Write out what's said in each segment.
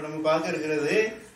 நம்ம பார்க்க இருக்கிறது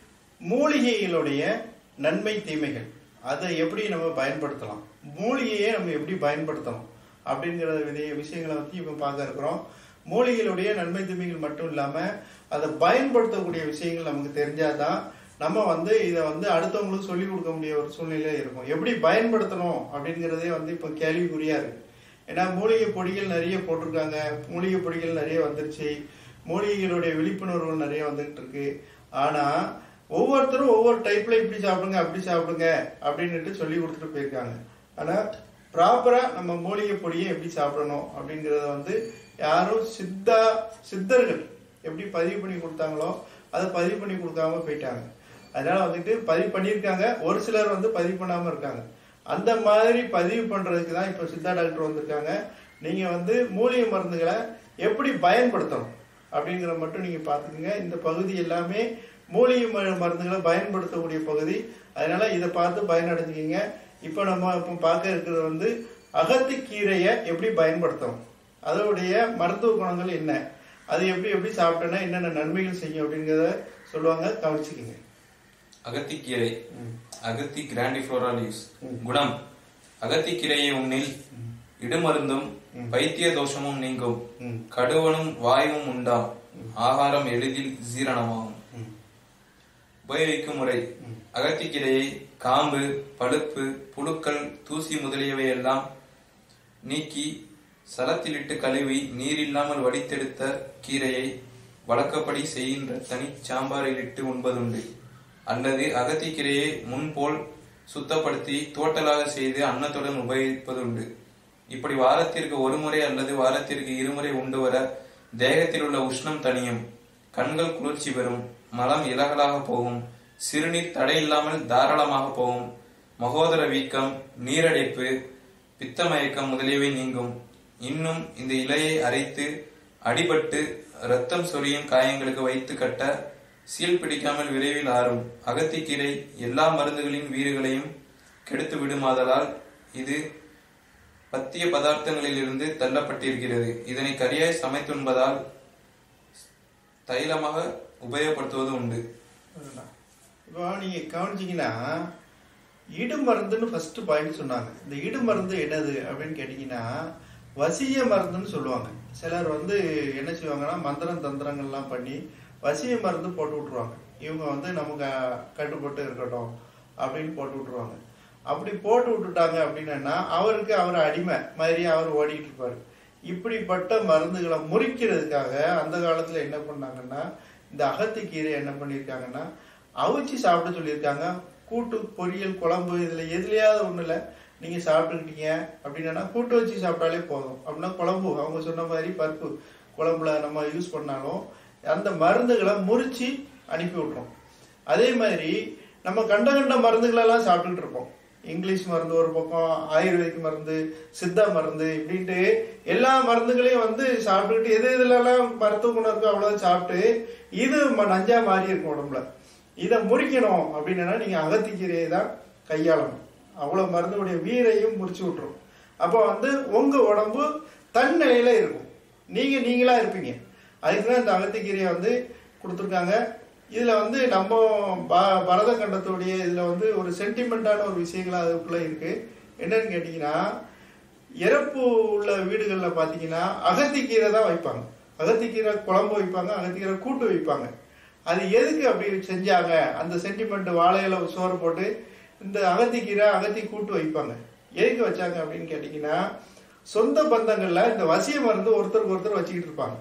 மூலிகைகளுடைய நன்மை தீமைகள் அதை எப்படி நம்ம பயன்படுத்தலாம் மூலிகையை நம்ம எப்படி பயன்படுத்தணும் அப்படிங்கிற விதைய விஷயங்களை பத்தி இப்ப பார்க்க இருக்கிறோம் மூலிகைகளுடைய நன்மை தீமைகள் மட்டும் இல்லாம அதை பயன்படுத்தக்கூடிய விஷயங்கள் நமக்கு தெரிஞ்சாதான் நம்ம வந்து இதை வந்து அடுத்தவங்களுக்கு சொல்லிக் கொடுக்க முடிய ஒரு சூழ்நிலை இருக்கும் எப்படி பயன்படுத்தணும் அப்படிங்கிறதே வந்து இப்போ கேள்விக்குறியா இருக்கு ஏன்னா மூலிகை பொடிகள் நிறைய போட்டிருக்காங்க மூலிகை பொடிகள் நிறைய வந்துருச்சு மூலிகைகளுடைய விழிப்புணர்வு நிறைய வந்துகிட்டு இருக்கு ஆனா ஒவ்வொருத்தரும் ஒவ்வொரு டைப்ல இப்படி சாப்பிடுங்க அப்படி சாப்பிடுங்க அப்படின்னுட்டு சொல்லி கொடுத்துட்டு போயிருக்காங்க ஆனா ப்ராப்பரா நம்ம மூலிகை பொடியை எப்படி சாப்பிடணும் அப்படிங்கறத வந்து யாரும் சித்தா சித்தர்கள் எப்படி பதிவு பண்ணி கொடுத்தாங்களோ அதை பதிவு பண்ணி கொடுக்காம போயிட்டாங்க அதனால வந்துட்டு பதிவு பண்ணியிருக்காங்க ஒரு சிலர் வந்து பதிவு பண்ணாம இருக்காங்க அந்த மாதிரி பதிவு பண்றதுக்கு தான் இப்ப சித்தா டாக்டர் வந்திருக்காங்க நீங்க வந்து மூலிகை மருந்துகளை எப்படி பயன்படுத்தணும் அப்படிங்கிற மட்டும் நீங்க பாத்துக்கோங்க இந்த பகுதி எல்லாமே மூலிகை ம- மருந்துகளை பயன்படுத்தக்கூடிய பகுதி அதனால இதை பார்த்து பயனடைஞ்சுக்கிங்க இப்ப நம்ம இப்ப பார்க்க இருக்கிறது வந்து அகத்திக்கீரையை எப்படி பயன்படுத்தணும் அதோடைய மருத்துவ குணங்கள் என்ன அது எப்படி எப்படி சாப்பிட்டோன்னா என்னென்ன நன்மைகள் செய்யும் அப்படிங்கிறத சொல்லுவாங்க கவனிச்சுக்கிங்க அகத்திக்கீரை அகத்தி கிராண்டிஃபோரா லீவ்ஸ் குணம் அகத்திக்கீரையை உண்ணில் இடுமருந்தும் வைத்திய தோஷமும் நீங்கும் ம். கடுவனும் வாயுவும் உண்டாம் ஆகாரம் எளிதில் ஜீரணமாகும் ம். உபயோகிக்கும் முறை அகத்திக்கீரையை காம்பு பழுப்பு புழுக்கள் தூசி முதலியவையெல்லாம் நீக்கி சலத்திலிட்டு கழுவி நீரில்லாமல் வடித்தெடுத்த கீரையை வழக்கப்படி செய்கின்ற தனி சாம்பாரிலிட்டு உண்பதுண்டு அல்லது அகத்திக்கீரையை முன்போல் சுத்தப்படுத்தி தோட்டலாக செய்து அன்னத்துடன் உபயோகிப்பதுண்டு இப்படி வாரத்திற்கு ஒரு முறை அல்லது வாரத்திற்கு இருமுறை உண்டு வர தேகத்தில் உள்ள உஷ்ணம் தணியும் கண்கள் குளிர்ச்சி பெறும் மலம் இலகலாக போகும் சிறுநீர் தடையில்லாமல் தாராளமாக போகும் மகோதர வீக்கம் நீரடைப்பு பித்தமயக்கம் முதலியவை நீங்கும் இன்னும் இந்த இலையை அரைத்து அடிபட்டு ரத்தம் சொரியும் காயங்களுக்கு வைத்து கட்ட சீல் பிடிக்காமல் விரைவில் ஆறும் அகத்திக்கீரை எல்லா மருந்துகளின் வீறுகளையும் கெடுத்து விடுமாதலால் இது பத்திய பதார்த்தங்களிலிருந்து தள்ளப்பட்டிருக்கிறது இதனை கரியாய் சமைத்துண்பதால் தைலமாக உபயோகப்படுத்துவது உண்டு அதுதான். இப்போ நீங்க கவனிச்சீங்கன்னா இடு மருந்துன்னு ஃபர்ஸ்ட் பாயிண்ட் சொன்னாங்க இந்த இடு மருந்து என்னது அப்படின்னு கேட்டீங்கன்னா வசிய மருந்துன்னு சொல்லுவாங்க சிலர் வந்து என்ன செய்வாங்கன்னா மந்திரம் தந்திரங்கள்லாம் பண்ணி வசிய மருந்து போட்டு விட்டுருவாங்க இவங்க வந்து நமக்கு அஹ், கட்டுப்பட்டு இருக்கட்டும் அப்படின்னு போட்டு விட்டுருவாங்க அப்படி போட்டு விட்டுட்டாங்க அப்படின்னா அவருக்கு அவர் அடிமை மாதிரி அவர் ஓடிட்டு இருப்பாரு இப்படிப்பட்ட மருந்துகளை முறிக்கிறதுக்காக அந்த காலத்துல என்ன பண்ணாங்கன்னா இந்த அகத்திக்கீரை என்ன பண்ணியிருக்காங்கன்னா அவிச்சு சாப்பிட சொல்லியிருக்காங்க கூட்டு பொரியல் குழம்பு இதுல எதுலயாவது ஒண்ணுல நீங்க சாப்பிட்டுக்கிட்டீங்க அப்படின்னா கூட்டு வச்சு சாப்பிட்டாலே போதும் அப்படின்னா குழம்பு அவங்க சொன்ன மாதிரி பருப்பு குழம்புல நம்ம யூஸ் பண்ணாலும் அந்த மருந்துகளை முறிச்சு அனுப்பி விட்டுரும் அதே மாதிரி நம்ம கண்ட கண்ட மருந்துகளெல்லாம் சாப்பிட்டுட்டு இருப்போம் இங்கிலீஷ் மருந்து ஒரு பக்கம் ஆயுர்வேதிக் மருந்து சித்தா மருந்து இப்படின்ட்டு எல்லா மருந்துகளையும் வந்து சாப்பிட்டுக்கிட்டு எது இதுலலாம் மருத்துவ குணம் இருக்கோ அவ்வளவு சாப்பிட்டு இது ம- நஞ்சா மாறி இருக்கும் உடம்புல இதை முறிக்கணும் அப்படின்னா நீங்க அகத்திக்கீரையை தான் கையாளணும் அவ்வளவு மருந்துடைய வீரையும் முறிச்சு விட்டுரும் அப்போ வந்து உங்க உடம்பு தன் நிலையில இருக்கும் நீங்க நீங்களா இருப்பீங்க அதுக்கு தான் இந்த அகத்திக்கீரையை வந்து கொடுத்துருக்காங்க இதுல வந்து நம்ம ப- பரத கண்டத்துடைய இதுல வந்து ஒரு சென்டிமெண்டான ஒரு விஷயங்கள் அதுக்குள்ள இருக்கு என்னன்னு கேட்டீங்கன்னா இறப்பு உள்ள வீடுகள்ல பாத்தீங்கன்னா அகத்திக்கீரை தான் வைப்பாங்க அகத்திக்கீரை குழம்பு வைப்பாங்க அகத்திக்கீரை கூட்டு வைப்பாங்க அது எதுக்கு அப்படி செஞ்சாங்க அந்த சென்டிமெண்ட் வாழையில சோறு போட்டு இந்த அகத்திக்கீரை அகத்தி கூட்டு வைப்பாங்க எதுக்கு வச்சாங்க அப்படின்னு கேட்டீங்கன்னா சொந்த பந்தங்கள்ல இந்த வசிய மருந்து ஒருத்தருக்கு ஒருத்தர் வச்சுக்கிட்டு இருப்பாங்க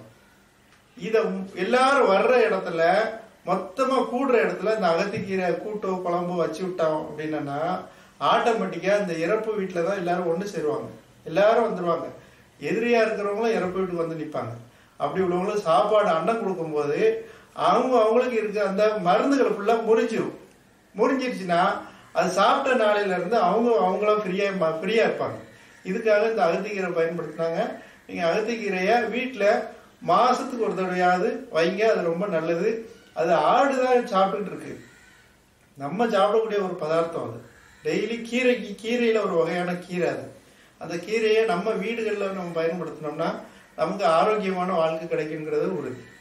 இத எல்லாரும் வர்ற இடத்துல மொத்தமா கூடுற இடத்துல இந்த அகத்திக்கீரை கூட்டோ குழம்போ வச்சு விட்டோம் அப்படின்னா ஆட்டோமேட்டிக்கா இந்த இறப்பு வீட்டுல தான் எல்லாரும் ஒண்ணு சேருவாங்க எல்லாரும் வந்துருவாங்க எதிரியா இருக்கிறவங்களும் இறப்பு வீட்டுக்கு வந்து நிப்பாங்க அப்படி உள்ளவங்களும் சாப்பாடு அன்னம் கொடுக்கும்போது அவங்க அவங்களுக்கு இருக்க அந்த மருந்துகளை ஃபுல்லா முறிஞ்சிரும் முறிஞ்சிருச்சுன்னா அது சாப்பிட்ட நாளையில இருந்து அவங்க அவங்களும் ஃப்ரீயா ஃப்ரீயா இருப்பாங்க இதுக்காக இந்த அகத்திக்கீரை பயன்படுத்தினாங்க நீங்க அகத்திக்கீரைய வீட்டுல மாசத்துக்கு ஒரு தடவையாவது வைங்க அது ரொம்ப நல்லது அது ஆடுதான் சாப்பிட்டுட்டு இருக்கு நம்ம சாப்பிடக்கூடிய ஒரு பதார்த்தம் அது டெய்லி கீரைக்கு கீரையில ஒரு வகையான கீரை அது அந்த கீரையை நம்ம வீடுகளில் நம்ம பயன்படுத்தினோம்னா நமக்கு ஆரோக்கியமான வாழ்க்கை கிடைக்குங்கிறது உறுதி